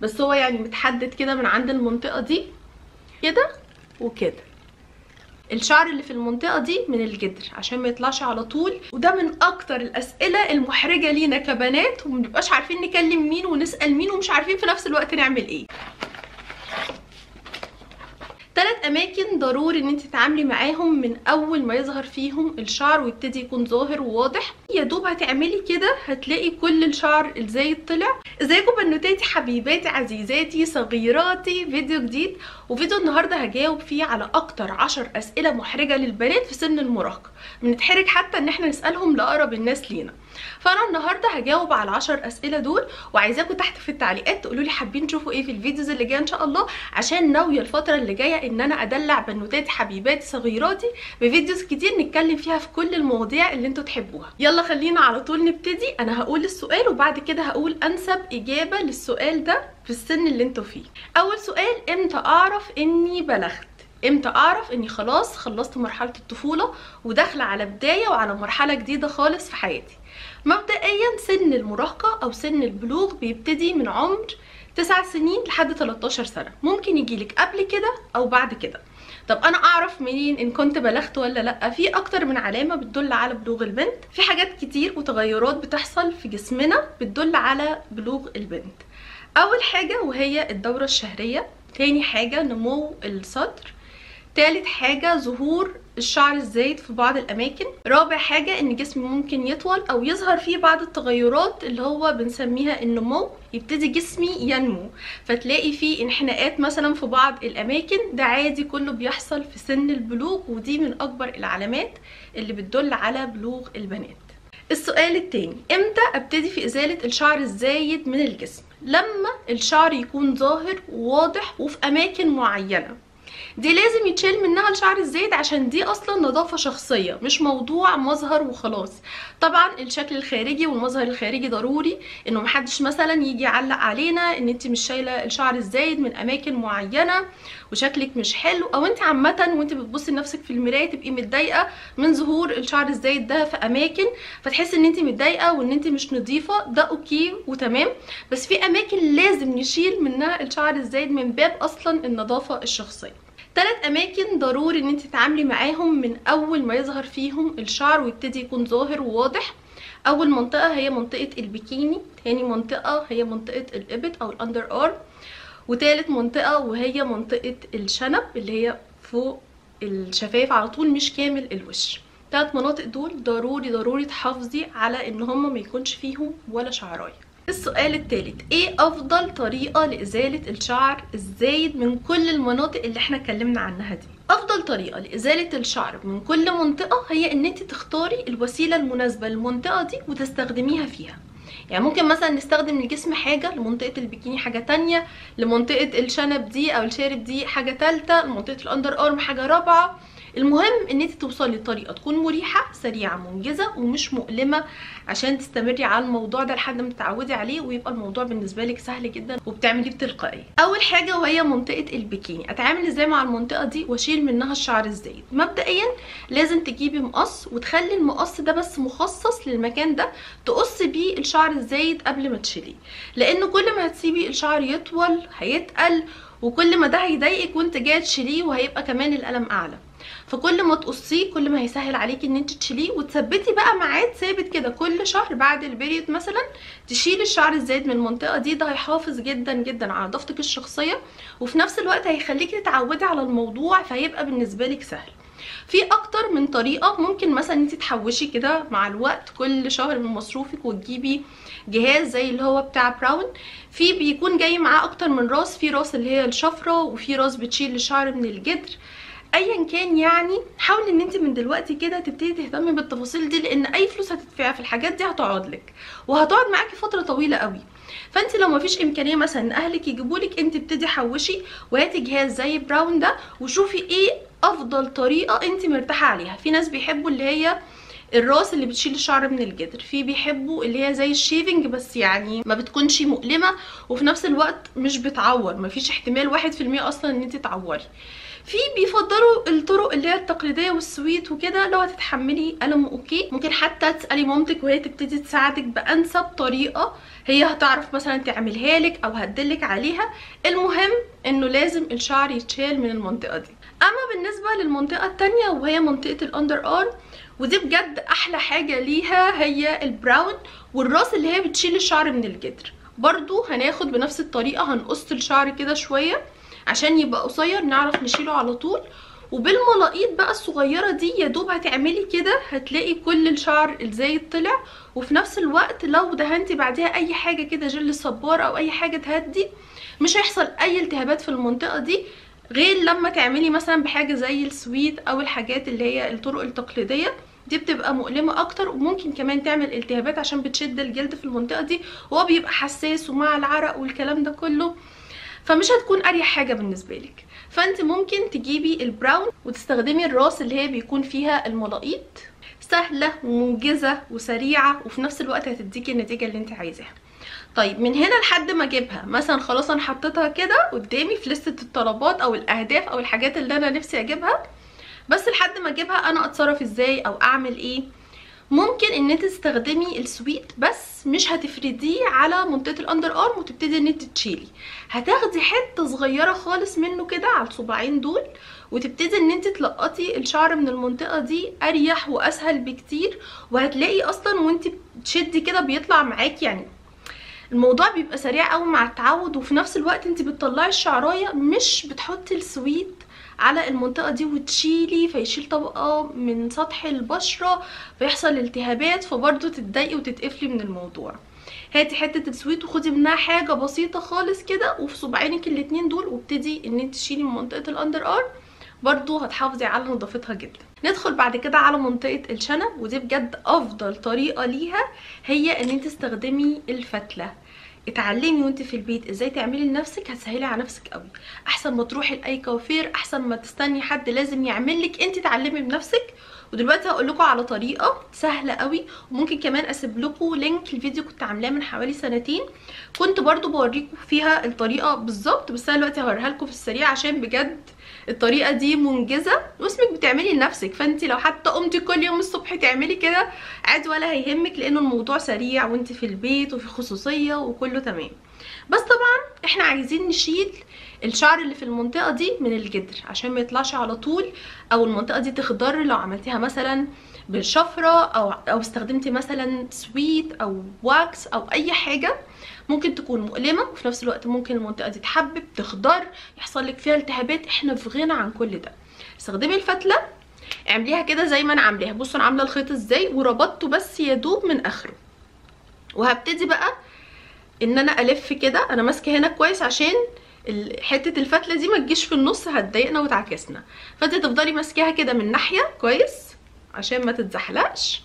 بس هو يعني متحدد كده من عند المنطقه دي كده وكده الشعر اللي في المنطقه دي من الجدر عشان ما يطلعش على طول وده من اكتر الاسئله المحرجه لينا كبنات ومنبقاش عارفين نكلم مين ونسال مين ومش عارفين في نفس الوقت نعمل ايه ثلاث اماكن ضروري ان انت تتعاملي معاهم من اول ما يظهر فيهم الشعر ويبتدي يكون ظاهر وواضح يا دوب هتعملي كده هتلاقي كل الشعر الزايد طلع ازيكم بنوتاتي حبيباتي عزيزاتي صغيراتي فيديو جديد وفيديو النهارده هجاوب فيه على اكتر عشر اسئله محرجه للبنات في سن المراهقه بنتحرج حتى ان احنا نسالهم لاقرب الناس لينا فانا النهارده هجاوب على العشر اسئله دول وعايزاكم تحت في التعليقات تقولوا لي حابين تشوفوا ايه في الفيديوز اللي جايه ان شاء الله عشان ناويه الفتره اللي جايه ان انا ادلع بنوتاتي حبيباتي صغيراتي بفيديوز كتير نتكلم فيها في كل المواضيع اللي انتوا تحبوها يلا خلينا على طول نبتدي انا هقول السؤال وبعد كده هقول انسب اجابه للسؤال ده في السن اللي انتوا فيه اول سؤال امتى اعرف اني بلغت امتى اعرف اني خلاص خلصت مرحله الطفوله وداخله على بدايه وعلى مرحله جديده خالص في حياتي مبدئيا سن المراهقه او سن البلوغ بيبتدي من عمر 9 سنين لحد 13 سنه ممكن يجيلك قبل كده او بعد كده طب انا اعرف منين ان كنت بلغت ولا لا في اكتر من علامه بتدل على بلوغ البنت في حاجات كتير وتغيرات بتحصل في جسمنا بتدل على بلوغ البنت اول حاجه وهي الدوره الشهريه تاني حاجه نمو الصدر تالت حاجة ظهور الشعر الزايد في بعض الأماكن رابع حاجة إن جسمي ممكن يطول أو يظهر فيه بعض التغيرات اللي هو بنسميها النمو يبتدي جسمي ينمو فتلاقي فيه انحناءات مثلا في بعض الأماكن ده عادي كله بيحصل في سن البلوغ ودي من أكبر العلامات اللي بتدل على بلوغ البنات السؤال التاني امتى ابتدي في ازالة الشعر الزايد من الجسم لما الشعر يكون ظاهر وواضح وفي اماكن معينة دي لازم يتشال منها الشعر الزايد عشان دي اصلا نظافة شخصية مش موضوع مظهر وخلاص طبعا الشكل الخارجي والمظهر الخارجي ضروري انه محدش مثلا يجي يعلق علينا ان انت مش شايلة الشعر الزايد من اماكن معينة وشكلك مش حلو او انت عامة وانت بتبصي لنفسك في المراية تبقي متضايقة من ظهور الشعر الزايد ده في اماكن فتحسي ان انت متضايقة وان انت مش نظيفة ده اوكي وتمام بس في اماكن لازم نشيل منها الشعر الزايد من باب اصلا النظافة الشخصية ثلاث اماكن ضروري ان انت تتعاملي معاهم من اول ما يظهر فيهم الشعر ويبتدي يكون ظاهر وواضح اول منطقه هي منطقه البikini تاني منطقه هي منطقه الابط او الاندر ارم وتالت منطقه وهي منطقه الشنب اللي هي فوق الشفايف على طول مش كامل الوش ثلاث مناطق دول ضروري ضروري تحافظي على ان هم ما يكونش فيهم ولا شعرايه السؤال الثالث ايه افضل طريقه لازاله الشعر الزايد من كل المناطق اللي احنا اتكلمنا عنها دي افضل طريقه لازاله الشعر من كل منطقه هي ان انت تختاري الوسيله المناسبه للمنطقه دي وتستخدميها فيها يعني ممكن مثلا نستخدم الجسم حاجة لمنطقة البikini حاجة تانية لمنطقة الشنب دي او الشارب دي حاجة تالتة لمنطقة الاندر ارم حاجة رابعة المهم ان انت توصلي لطريقه تكون مريحه سريعه منجزه ومش مؤلمه عشان تستمري على الموضوع ده لحد ما تتعودي عليه ويبقى الموضوع بالنسبه لك سهل جدا وبتعمليه بتلقائيه اول حاجه وهي منطقه البيكيني اتعامل ازاي مع المنطقه دي واشيل منها الشعر الزايد مبدئيا لازم تجيبي مقص وتخلي المقص ده بس مخصص للمكان ده تقصي بيه الشعر الزايد قبل ما تشيليه لان كل ما هتسيبي الشعر يطول هيتقل وكل ما ده هيضايقك وانت جايه تشيليه وهيبقى كمان الالم اعلى فكل ما تقصيه كل ما هيسهل عليكي ان انت تشيليه وتثبتي بقى ميعاد ثابت كده كل شهر بعد البريود مثلا تشيلي الشعر الزايد من المنطقه دي ده هيحافظ جدا جدا على نظافتك الشخصيه وفي نفس الوقت هيخليكي تتعودي على الموضوع فهيبقى بالنسبه لك سهل في اكتر من طريقه ممكن مثلا انت تحوشي كده مع الوقت كل شهر من مصروفك وتجيبي جهاز زي اللي هو بتاع براون في بيكون جاي معاه اكتر من راس في راس اللي هي الشفره وفي راس بتشيل الشعر من الجدر ايا كان يعني حاولي ان انت من دلوقتي كده تبتدي تهتمي بالتفاصيل دي لان اي فلوس هتدفعها في الحاجات دي هتقعد لك وهتقعد معاكي فتره طويله قوي فانت لو مفيش امكانيه مثلا ان اهلك يجيبوا لك انت ابتدي حوشي وهاتي جهاز زي براون ده وشوفي ايه افضل طريقه انت مرتاحه عليها في ناس بيحبوا اللي هي الراس اللي بتشيل الشعر من الجدر في بيحبوا اللي هي زي الشيفنج بس يعني ما بتكونش مؤلمه وفي نفس الوقت مش بتعور مفيش احتمال واحد في المية اصلا ان انت تعوري في بيفضلوا الطرق اللي هي التقليديه والسويت وكده لو هتتحملي الم اوكي ممكن حتى تسالي مامتك وهي تبتدي تساعدك بانسب طريقه هي هتعرف مثلا تعملها لك او هتدلك عليها المهم انه لازم الشعر يتشال من المنطقه دي اما بالنسبه للمنطقه التانية وهي منطقه الاندر ارم ودي بجد احلى حاجه ليها هي البراون والراس اللي هي بتشيل الشعر من الجدر برضو هناخد بنفس الطريقه هنقص الشعر كده شويه عشان يبقى قصير نعرف نشيله على طول وبالملاقيط بقى الصغيره دي يا دوب هتعملي كده هتلاقي كل الشعر الزايد طلع وفي نفس الوقت لو دهنتي بعدها اي حاجه كده جل صبار او اي حاجه تهدي مش هيحصل اي التهابات في المنطقه دي غير لما تعملي مثلا بحاجه زي السويت او الحاجات اللي هي الطرق التقليديه دي بتبقى مؤلمه اكتر وممكن كمان تعمل التهابات عشان بتشد الجلد في المنطقه دي وهو بيبقى حساس ومع العرق والكلام ده كله فمش هتكون اريح حاجه بالنسبه لك فانت ممكن تجيبي البراون وتستخدمي الراس اللي هي بيكون فيها الملاقيط سهله ومنجزه وسريعه وفي نفس الوقت هتديكي النتيجه اللي انت عايزاها طيب من هنا لحد ما اجيبها مثلا خلاص انا حطيتها كده قدامي في لستة الطلبات او الاهداف او الحاجات اللي انا نفسي اجيبها بس لحد ما اجيبها انا اتصرف ازاي او اعمل ايه ممكن ان انت تستخدمي السويت بس مش هتفرديه على منطقه الاندر ارم وتبتدي ان انت تشيلي هتاخدي حته صغيره خالص منه كده على الصباعين دول وتبتدي ان انت تلقطي الشعر من المنطقه دي اريح واسهل بكتير وهتلاقي اصلا وانت بتشدي كده بيطلع معاكي يعني الموضوع بيبقى سريع قوي مع التعود وفي نفس الوقت انت بتطلعي الشعرايه مش بتحطي السويت على المنطقه دي وتشيلي فيشيل طبقه من سطح البشره فيحصل التهابات فبرضه تتضايقي وتتقفلي من الموضوع هاتي حته السويت وخدي منها حاجه بسيطه خالص كده وفي صباعينك الاتنين دول وابتدي ان انت تشيلي من منطقه الاندر ارم برضو هتحافظي على نظافتها جدا ندخل بعد كده على منطقه الشنب ودي بجد افضل طريقه ليها هي ان انت تستخدمي الفتله اتعلمي وانت في البيت ازاي تعملي لنفسك هتسهلي على نفسك قوي احسن ما تروحي لاي كوافير احسن ما تستني حد لازم يعمل لك انت تعلمي بنفسك ودلوقتي هقول لكم على طريقه سهله قوي وممكن كمان اسيب لكم لينك الفيديو كنت عاملاه من حوالي سنتين كنت برضو بوريكم فيها الطريقه بالظبط بس انا دلوقتي هوريها لكم في السريع عشان بجد الطريقه دي منجزه واسمك بتعملي لنفسك فانت لو حتى قمتي كل يوم الصبح تعملي كده عادي ولا هيهمك لانه الموضوع سريع وانت في البيت وفي خصوصيه وكله تمام بس طبعا احنا عايزين نشيل الشعر اللي في المنطقه دي من الجدر عشان ما يطلعش على طول او المنطقه دي تخضر لو عملتيها مثلا بالشفره او او استخدمتي مثلا سويت او واكس او اي حاجه ممكن تكون مؤلمه وفي نفس الوقت ممكن المنطقه دي تحبب تخضر يحصل لك فيها التهابات احنا في غنى عن كل ده استخدمي الفتله اعمليها كده زي ما انا عاملاها بصوا انا عامله الخيط ازاي وربطته بس يا دوب من اخره وهبتدي بقى ان انا الف كده انا ماسكه هنا كويس عشان حته الفتله دي ما تجيش في النص هتضايقنا وتعكسنا فانت تفضلي ماسكاها كده من ناحيه كويس عشان ما تتزحلقش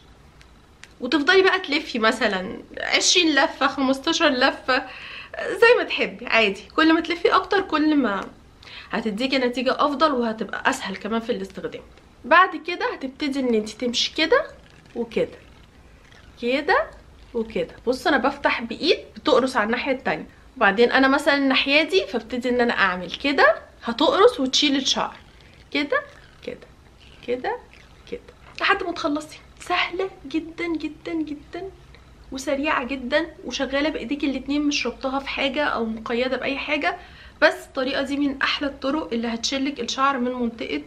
وتفضلي بقى تلفي مثلا 20 لفه 15 لفه زي ما تحبي عادي كل ما تلفي اكتر كل ما هتديكي نتيجه افضل وهتبقى اسهل كمان في الاستخدام بعد كده هتبتدي ان انت تمشي كده وكده كده وكده بص انا بفتح بايد بتقرص على الناحيه التانية وبعدين انا مثلا الناحيه دي فابتدي ان انا اعمل كده هتقرص وتشيل الشعر كده كده كده كده لحد ما تخلصي سهله جدا جدا جدا وسريعه جدا وشغاله بايديك الاتنين مش ربطها في حاجه او مقيده باي حاجه بس الطريقه دي من احلى الطرق اللي هتشيلك الشعر من منطقه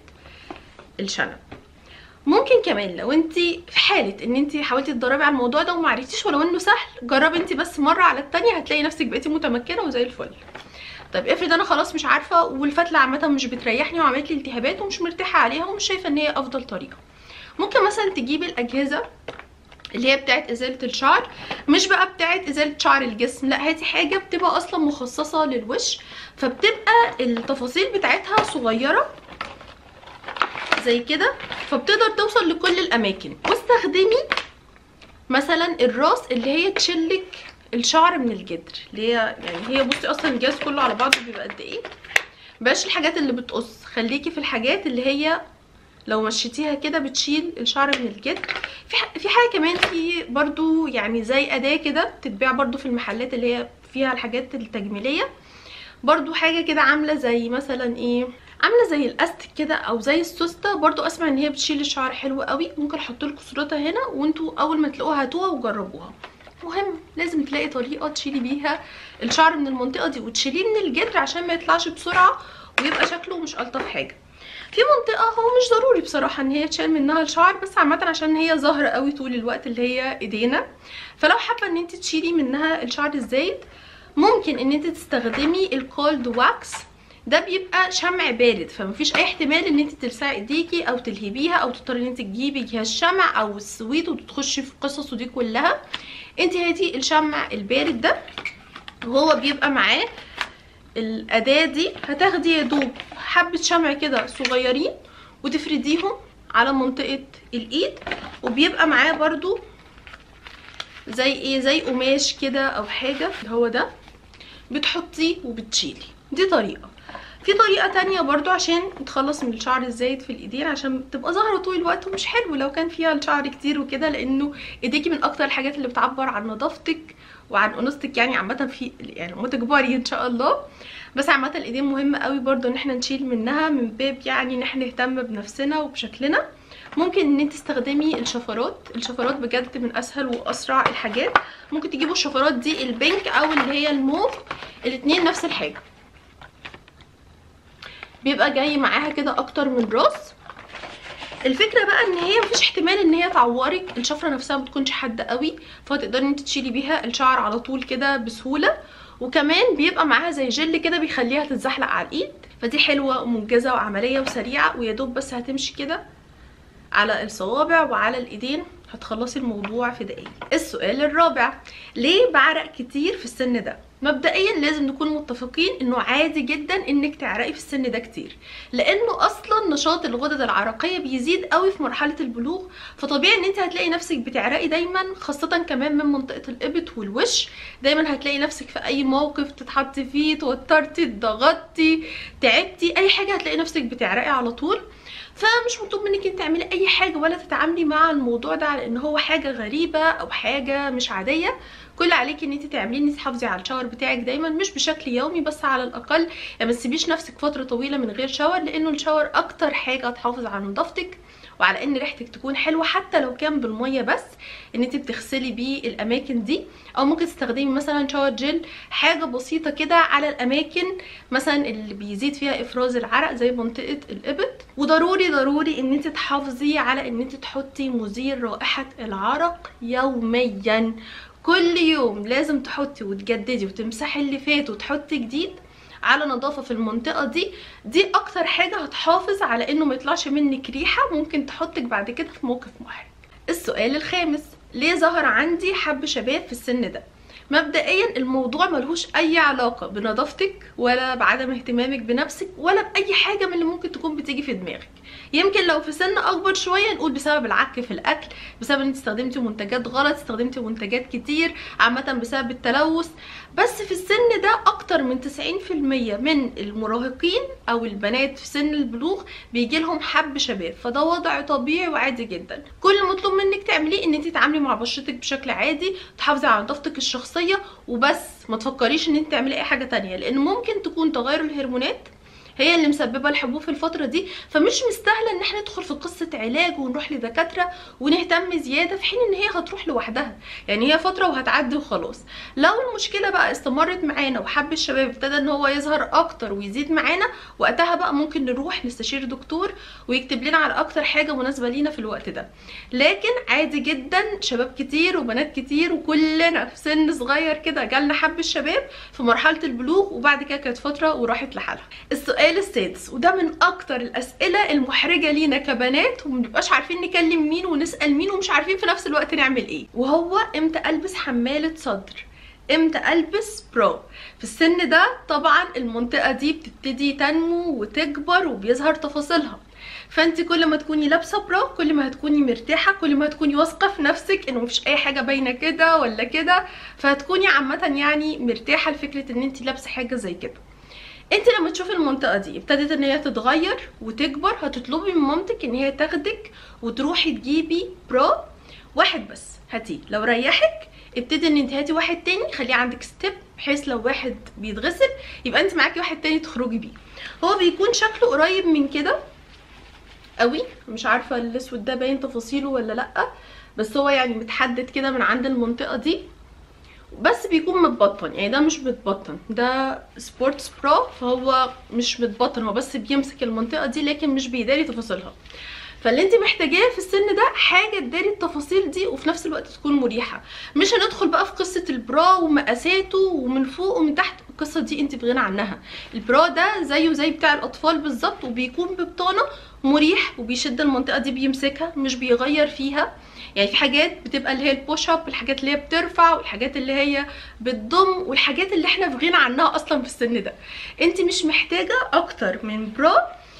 الشنب ممكن كمان لو انت في حاله ان انت حاولتي تدربي على الموضوع ده وما عرفتيش ولو انه سهل جربي انت بس مره على التانية هتلاقي نفسك بقيتي متمكنه وزي الفل طيب افرض انا خلاص مش عارفه والفتله عامه مش بتريحني وعملت لي التهابات ومش مرتاحه عليها ومش شايفه ان هي افضل طريقه ممكن مثلا تجيبي الاجهزه اللي هي بتاعت ازاله الشعر مش بقى بتاعت ازاله شعر الجسم لا هاتي حاجه بتبقى اصلا مخصصه للوش فبتبقى التفاصيل بتاعتها صغيره زي كده فبتقدر توصل لكل الاماكن واستخدمي مثلا الراس اللي هي تشلك الشعر من الجدر اللي هي يعني هي بصي اصلا الجهاز كله على بعضه بيبقى قد ايه بلاش الحاجات اللي بتقص خليكي في الحاجات اللي هي لو مشيتيها كده بتشيل الشعر من الجدر في في حاجه كمان في برضو يعني زي اداه كده بتتباع برضو في المحلات اللي هي فيها الحاجات التجميليه برضو حاجه كده عامله زي مثلا ايه عامله زي الاستك كده او زي السوسته برضو اسمع ان هي بتشيل الشعر حلو قوي ممكن احط لكم صورتها هنا وانتوا اول ما تلاقوها هاتوها وجربوها مهم لازم تلاقي طريقه تشيلي بيها الشعر من المنطقه دي وتشيليه من الجدر عشان ما يطلعش بسرعه ويبقى شكله مش الطف حاجه في منطقه هو مش ضروري بصراحه ان هي تشال منها الشعر بس عامه عشان هي ظاهره قوي طول الوقت اللي هي ايدينا فلو حابه ان انت تشيلي منها الشعر الزايد ممكن ان انت تستخدمي الكولد واكس ده بيبقى شمع بارد فمفيش اي احتمال ان انت تلسعي ايديكي او تلهبيها او تضطري ان انت تجيبي جهاز شمع او السويت وتخشي في قصصه دي كلها انت هاتي الشمع البارد ده وهو بيبقى معاه الاداه دي هتاخدي يا دوب حبه شمع كده صغيرين وتفرديهم على منطقه الايد وبيبقى معاه برضو زي ايه زي قماش كده او حاجه هو ده بتحطيه وبتشيلي دي طريقه في طريقه تانية برضو عشان نتخلص من الشعر الزايد في الايدين عشان تبقى ظاهره طول الوقت ومش حلو لو كان فيها الشعر كتير وكده لانه ايديكي من اكتر الحاجات اللي بتعبر عن نظافتك وعن انوثتك يعني عامه في يعني متجبري ان شاء الله بس عامه الايدين مهمه قوي برضو ان احنا نشيل منها من باب يعني ان احنا نهتم بنفسنا وبشكلنا ممكن ان انت تستخدمي الشفرات الشفرات بجد من اسهل واسرع الحاجات ممكن تجيبوا الشفرات دي البينك او اللي هي الموف الاتنين نفس الحاجه بيبقى جاي معاها كده اكتر من راس الفكره بقى ان هي مفيش احتمال ان هي تعورك الشفره نفسها ما بتكونش حاده قوي فتقدري ان انت تشيلي بيها الشعر على طول كده بسهوله وكمان بيبقى معاها زي جل كده بيخليها تتزحلق على الايد فدي حلوه ومنجزه وعمليه وسريعه ويا دوب بس هتمشي كده على الصوابع وعلى الايدين هتخلصي الموضوع في دقايق السؤال الرابع ليه بعرق كتير في السن ده مبدئيا لازم نكون متفقين انه عادي جدا انك تعرقي في السن ده كتير لانه اصلا نشاط الغدد العرقيه بيزيد قوي في مرحله البلوغ فطبيعي ان انت هتلاقي نفسك بتعرقي دايما خاصه كمان من منطقه الابط والوش دايما هتلاقي نفسك في اي موقف تتحطي فيه توترتي اتضغطتي تعبتي اي حاجه هتلاقي نفسك بتعرقي على طول فمش مطلوب منك انت تعملي اي حاجه ولا تتعاملي مع الموضوع ده على ان هو حاجه غريبه او حاجه مش عاديه كل عليكي ان انت تعملي ان تحافظي على الشاور بتاعك دايما مش بشكل يومي بس على الاقل يعني ما تسيبيش نفسك فتره طويله من غير شاور لانه الشاور اكتر حاجه تحافظ على نظافتك وعلى ان ريحتك تكون حلوه حتى لو كان بالميه بس ان انت بتغسلي بيه الاماكن دي او ممكن تستخدمي مثلا شاور جل حاجه بسيطه كده على الاماكن مثلا اللي بيزيد فيها افراز العرق زي منطقه الابط وضروري ضروري ان انت تحافظي على ان انت تحطي مزيل رائحه العرق يوميا كل يوم لازم تحطي وتجددي وتمسحي اللي فات وتحطي جديد على نظافه في المنطقه دي دي اكتر حاجه هتحافظ على انه ما يطلعش منك ريحه ممكن تحطك بعد كده في موقف محرج السؤال الخامس ليه ظهر عندي حب شباب في السن ده مبدئيا الموضوع ملهوش اي علاقه بنظافتك ولا بعدم اهتمامك بنفسك ولا باي حاجه من اللي ممكن تكون بتيجي في دماغك يمكن لو في سن اكبر شويه نقول بسبب العك في الاكل بسبب ان انت استخدمتي منتجات غلط استخدمتي منتجات كتير عامه بسبب التلوث بس في السن ده اكتر من 90% من المراهقين او البنات في سن البلوغ بيجي لهم حب شباب فده وضع طبيعي وعادي جدا كل المطلوب منك تعمليه ان انت تتعاملي مع بشرتك بشكل عادي تحافظي على نظافتك الشخصيه وبس ما تفكريش ان انت تعملي اي حاجه تانية لان ممكن تكون تغير الهرمونات هي اللي مسببه الحبوب في الفتره دي فمش مستاهله ان احنا ندخل في قصه علاج ونروح لدكاتره ونهتم زياده في حين ان هي هتروح لوحدها يعني هي فتره وهتعدي وخلاص لو المشكله بقى استمرت معانا وحب الشباب ابتدى ان هو يظهر اكتر ويزيد معانا وقتها بقى ممكن نروح نستشير دكتور ويكتب لنا على اكتر حاجه مناسبه لينا في الوقت ده لكن عادي جدا شباب كتير وبنات كتير وكلنا في سن صغير كده جالنا حب الشباب في مرحله البلوغ وبعد كده كانت فتره وراحت لحالها السؤال السادس وده من اكتر الاسئله المحرجه لينا كبنات ومنبقاش عارفين نكلم مين ونسال مين ومش عارفين في نفس الوقت نعمل ايه وهو امتى البس حماله صدر امتى البس برو في السن ده طبعا المنطقه دي بتبتدي تنمو وتكبر وبيظهر تفاصيلها فانت كل ما تكوني لابسه برو كل ما هتكوني مرتاحه كل ما هتكوني واثقه في نفسك انه مفيش اي حاجه باينه كده ولا كده فهتكوني عامه يعني مرتاحه لفكره ان انت لابسه حاجه زي كده انت لما تشوفي المنطقه دي ابتدت ان هي تتغير وتكبر هتطلبي من مامتك ان هي تاخدك وتروحي تجيبي برو واحد بس هاتيه لو ريحك ابتدي ان انت هاتي واحد تاني خليه عندك ستيب بحيث لو واحد بيتغسل يبقى انت معاكي واحد تاني تخرجي بيه هو بيكون شكله قريب من كده قوي مش عارفه الاسود ده باين تفاصيله ولا لا بس هو يعني متحدد كده من عند المنطقه دي بس بيكون متبطن يعني ده مش متبطن ده سبورتس برو فهو مش متبطن هو بس بيمسك المنطقه دي لكن مش بيداري تفاصيلها فاللي انت محتاجاه في السن ده حاجه تداري التفاصيل دي وفي نفس الوقت تكون مريحه مش هندخل بقى في قصه البرا ومقاساته ومن فوق ومن تحت القصه دي انت بغنى عنها البرا ده زيه زي بتاع الاطفال بالظبط وبيكون ببطانه مريح وبيشد المنطقه دي بيمسكها مش بيغير فيها يعني في حاجات بتبقى اللي هي البوش اب الحاجات اللي هي بترفع والحاجات اللي هي بتضم والحاجات اللي احنا في غنى عنها اصلا في السن ده انت مش محتاجه اكتر من برا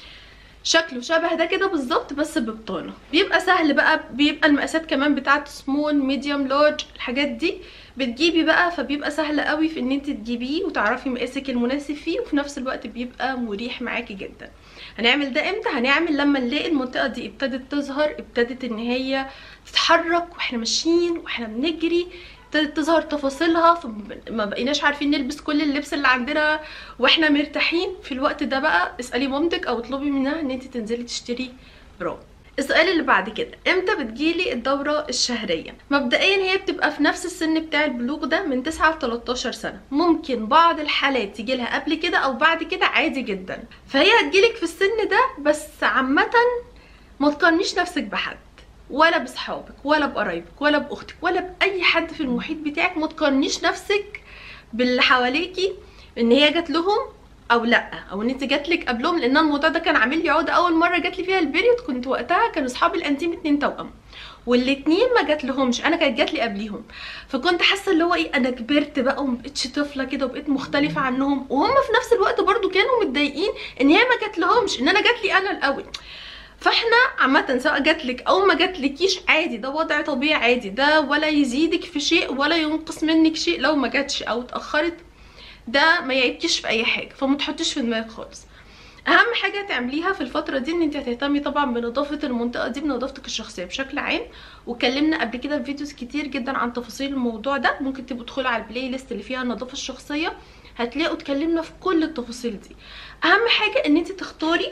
شكله شبه ده كده بالظبط بس ببطانه بيبقى سهل بقى بيبقى المقاسات كمان بتاعته سمول ميديوم لارج الحاجات دي بتجيبي بقى فبيبقى سهل قوي في ان انت تجيبيه وتعرفي مقاسك المناسب فيه وفي نفس الوقت بيبقى مريح معاكي جدا هنعمل ده امتى هنعمل لما نلاقي المنطقه دي ابتدت تظهر ابتدت ان هي تتحرك واحنا ماشيين واحنا بنجري ابتدت تظهر تفاصيلها فما بقيناش عارفين نلبس كل اللبس اللي عندنا واحنا مرتاحين في الوقت ده بقى اسالي مامتك او اطلبي منها ان انت تنزلي تشتري برو السؤال اللي بعد كده امتى بتجيلي الدورة الشهرية مبدئيا هي بتبقى في نفس السن بتاع البلوغ ده من 9 ل 13 سنة ممكن بعض الحالات تجيلها قبل كده او بعد كده عادي جدا فهي هتجيلك في السن ده بس عامة ما تقارنيش نفسك بحد ولا بصحابك ولا بقرايبك ولا باختك ولا باي حد في المحيط بتاعك ما تقارنيش نفسك باللي حواليكي ان هي جات لهم او لا او ان انت جات لك قبلهم لان الموضوع ده كان عامل لي عقده اول مره جات لي فيها البيريود كنت وقتها كانوا اصحابي الانتيم اتنين توأم والاتنين ما جات لهمش انا كانت جات لي قبليهم فكنت حاسه اللي هو ايه انا كبرت بقى ومبقتش طفله كده وبقيت مختلفه عنهم وهم في نفس الوقت برضو كانوا متضايقين ان هي ما جات لهمش ان انا جات لي انا الاول فاحنا عامة سواء جاتلك او ما جاتلكيش عادي ده وضع طبيعي عادي ده ولا يزيدك في شيء ولا ينقص منك شيء لو ما جاتش او اتاخرت ده ما يعيبكيش في اي حاجه فما تحطيش في دماغك خالص اهم حاجه تعمليها في الفتره دي ان انت هتهتمي طبعا بنظافه المنطقه دي بنظافتك الشخصيه بشكل عام واتكلمنا قبل كده في فيديوز كتير جدا عن تفاصيل الموضوع ده ممكن تبقوا تدخلوا على البلاي ليست اللي فيها النظافه الشخصيه هتلاقوا اتكلمنا في كل التفاصيل دي اهم حاجه ان انت تختاري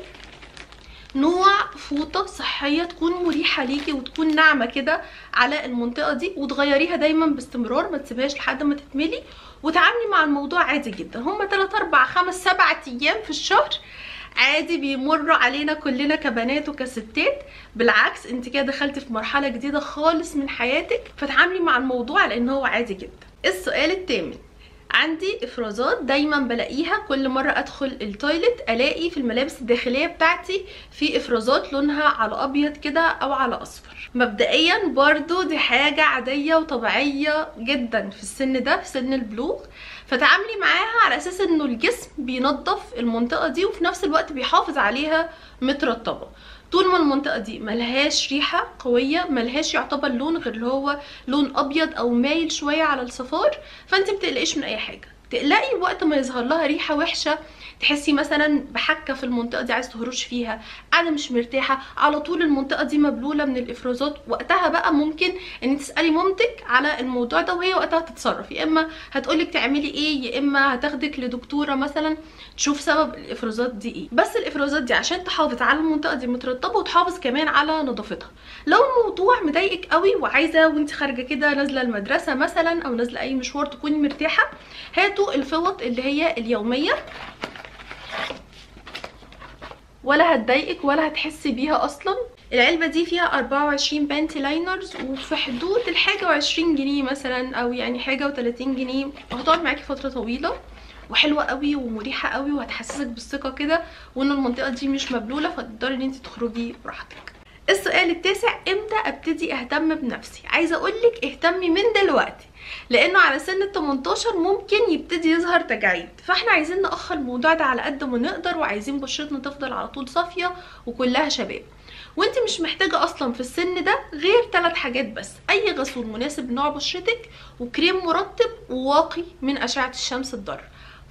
نوع فوطه صحيه تكون مريحه ليكي وتكون ناعمه كده على المنطقه دي وتغيريها دايما باستمرار ما تسيبهاش لحد ما تتملي وتعاملي مع الموضوع عادي جدا هما 3 4 5 7 ايام في الشهر عادي بيمروا علينا كلنا كبنات وكستات بالعكس انت كده دخلتي في مرحله جديده خالص من حياتك فتعاملي مع الموضوع لان هو عادي جدا السؤال الثامن عندي افرازات دايما بلاقيها كل مره ادخل التويلت الاقي في الملابس الداخليه بتاعتي في افرازات لونها على ابيض كده او على اصفر مبدئيا برضو دي حاجه عاديه وطبيعيه جدا في السن ده في سن البلوغ فتعاملي معاها على اساس انه الجسم بينظف المنطقه دي وفي نفس الوقت بيحافظ عليها مترطبه طول ما المنطقه دي ملهاش ريحه قويه ملهاش يعتبر لون غير اللي هو لون ابيض او مايل شويه على الصفار فانت متقلقيش من اي حاجه تقلقي وقت ما يظهر لها ريحه وحشه تحسي مثلا بحكه في المنطقه دي عايز تهرش فيها انا مش مرتاحه على طول المنطقه دي مبلوله من الافرازات وقتها بقى ممكن ان تسالي مامتك على الموضوع ده وهي وقتها تتصرف يا اما هتقولك تعملي ايه يا اما هتاخدك لدكتوره مثلا تشوف سبب الافرازات دي ايه بس الافرازات دي عشان تحافظ على المنطقه دي مترطبه وتحافظ كمان على نظافتها لو الموضوع مضايقك قوي وعايزه وانت خارجه كده نازله المدرسه مثلا او نازله اي مشوار تكوني مرتاحه هاتوا الفوط اللي هي اليوميه ولا هتضايقك ولا هتحسي بيها اصلا العلبه دي فيها 24 بانتي لاينرز وفي حدود الحاجه و20 جنيه مثلا او يعني حاجه و30 جنيه وهتقعد معاكي فتره طويله وحلوه قوي ومريحه قوي وهتحسسك بالثقه كده وان المنطقه دي مش مبلوله فتقدري ان انت تخرجي براحتك السؤال التاسع امتى ابتدي اهتم بنفسي عايزه اقولك اهتمي من دلوقتي لانه على سن ال 18 ممكن يبتدي يظهر تجاعيد فاحنا عايزين ناخر الموضوع ده على قد ما نقدر وعايزين بشرتنا تفضل على طول صافيه وكلها شباب وانت مش محتاجه اصلا في السن ده غير ثلاث حاجات بس اي غسول مناسب لنوع بشرتك وكريم مرطب وواقي من اشعه الشمس الضاره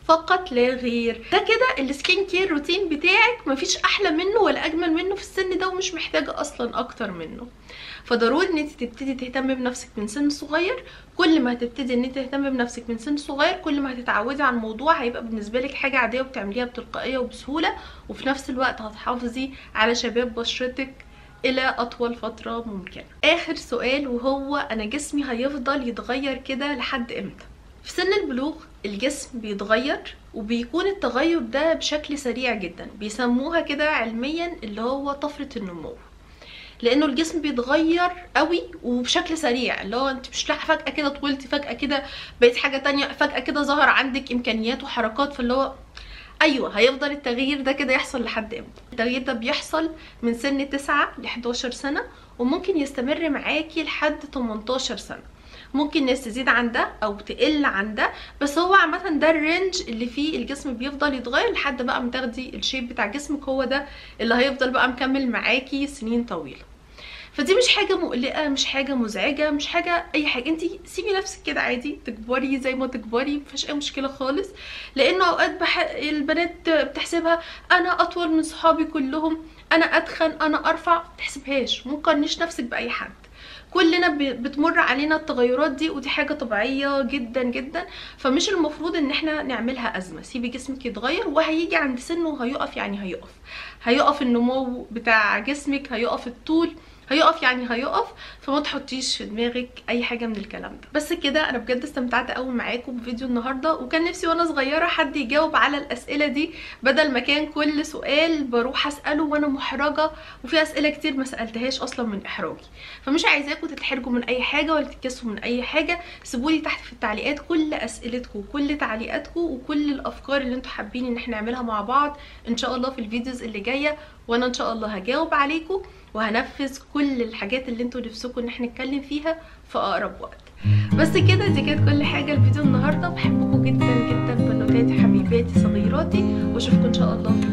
فقط لا غير ده كده السكين كير روتين بتاعك مفيش احلى منه ولا اجمل منه في السن ده ومش محتاجه اصلا اكتر منه فضروري ان انت تبتدي تهتمي بنفسك من سن صغير كل ما هتبتدي ان انت تهتمي بنفسك من سن صغير كل ما هتتعودي على الموضوع هيبقى بالنسبه لك حاجه عاديه وبتعمليها بتلقائيه وبسهوله وفي نفس الوقت هتحافظي على شباب بشرتك الى اطول فتره ممكنه اخر سؤال وهو انا جسمي هيفضل يتغير كده لحد امتى في سن البلوغ الجسم بيتغير وبيكون التغير ده بشكل سريع جدا بيسموها كده علميا اللي هو طفره النمو لانه الجسم بيتغير قوي وبشكل سريع اللي هو انت مش لاقيه فجاه كده طولتي فجاه كده بقيت حاجه تانية فجاه كده ظهر عندك امكانيات وحركات فاللي هو ايوه هيفضل التغيير ده كده يحصل لحد امتى التغيير ده بيحصل من سن 9 ل 11 سنه وممكن يستمر معاكي لحد 18 سنه ممكن ناس تزيد عن ده او تقل عن ده بس هو عامه ده الرينج اللي فيه الجسم بيفضل يتغير لحد بقى ما تاخدي الشيب بتاع جسمك هو ده اللي هيفضل بقى مكمل معاكي سنين طويله فدي مش حاجه مقلقه مش حاجه مزعجه مش حاجه اي حاجه انت سيبي نفسك كده عادي تكبري زي ما تكبري مفيش اي مشكله خالص لانه اوقات بح... البنات بتحسبها انا اطول من صحابي كلهم انا اتخن انا ارفع تحسبهاش مقارنيش نفسك باي حد كلنا بتمر علينا التغيرات دي ودي حاجه طبيعيه جدا جدا فمش المفروض ان احنا نعملها ازمه سيبي جسمك يتغير وهيجي عند سنه وهيقف يعني هيقف هيقف النمو بتاع جسمك هيقف الطول هيقف يعني هيقف فما تحطيش في دماغك اي حاجه من الكلام ده بس كده انا بجد استمتعت قوي معاكم بفيديو النهارده وكان نفسي وانا صغيره حد يجاوب على الاسئله دي بدل ما كان كل سؤال بروح اساله وانا محرجه وفي اسئله كتير ما سالتهاش اصلا من احراجي فمش عايزاكم تتحرجوا من اي حاجه ولا تتكسفوا من اي حاجه سيبولي تحت في التعليقات كل اسئلتكم وكل تعليقاتكم وكل الافكار اللي انتم حابين ان احنا نعملها مع بعض ان شاء الله في الفيديوز اللي جايه وانا ان شاء الله هجاوب عليكم وهنفذ كل الحاجات اللي انتوا نفسكم ان احنا نتكلم فيها في اقرب وقت بس كده دي كانت كل حاجه الفيديو النهارده بحبكم جدا جدا بنوتاتي حبيباتي صغيراتي واشوفكم ان شاء الله في